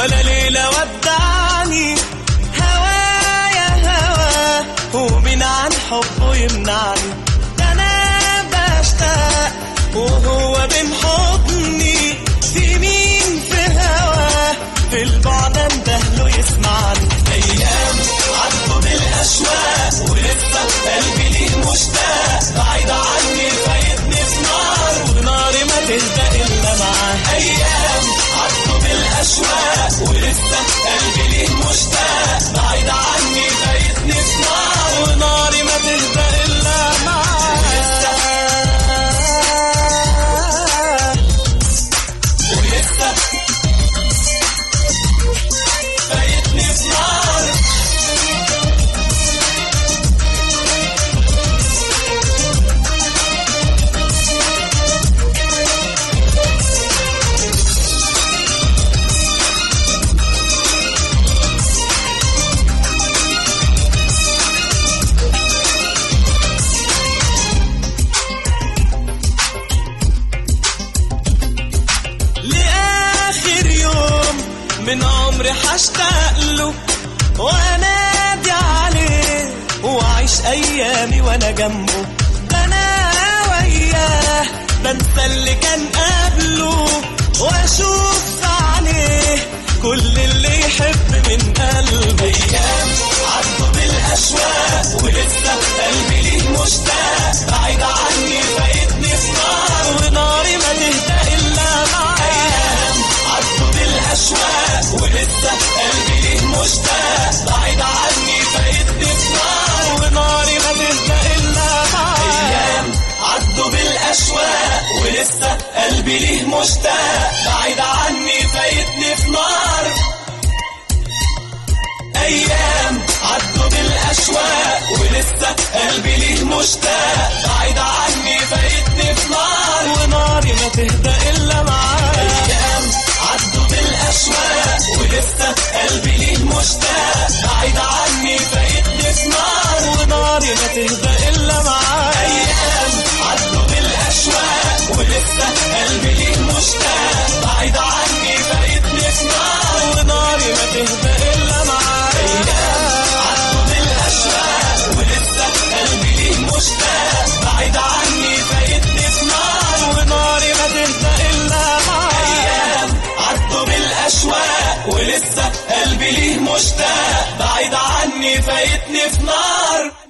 ولا ليلة ودعني هوايا هوا ومن عن حبه يمنعني ده انا بشتاق وهو بين حضني في مين في هوا في البعد اندهله يسمعني ايام عدوا بالاشواق ولسه قلبي ليه مشتاق بعيد عني فايتني في نار وناري ما تهدى الا معاه ايام عدوا بالاشواق ولسه قلبي ليه مشتاق بعيد عني فايتني في نار وناري ما تهدى الا معاه ولسه فايتني في نار لآخر يوم من عمري حشتاق له وانادي عليه واعيش ايامي وانا جنبه ده انا وياه بنسى اللي كان قبله واشوف عليه كل اللي يحب من قلبه ايام عدوا بالاشواق ولسه قلبي ليه مشتاق بعيد عني فايتني في نار وناري ما تهدى الا معاه ايام عدوا بالاشواق ولسه قلبي ليه مشتاق بعيد عني فايتني في نار وناري ما تهدى الا معاه ايام عدوا بالاشواق ولسه قلبي ليه مشتاق بعيد عني فايتني في نار ايام عدوا بالاشواق ولسه قلبي ليه مشتاق بعيد عني فايتني في نار وناري ما تهدى الا معاه ايام عدوا بالاشواق ولسه قلبي ليه مشتاق بعيد عني فايتني في نار وناري ما تهدى الا معاه ايام عدوا بالاشواق ولسه قلبي ليه مشتاق بعيد عني فايتني في نار وناري ما تهدى الا معاه ايام عدوا بالاشواق ولسه قلبي ليه مشتاق بعيد عني فايتني في نار وناري ما تهدى الا معاه ايام عدوا بالاشواق ولسه قلبي ليه مشتاق بعيد عني فايتني في نار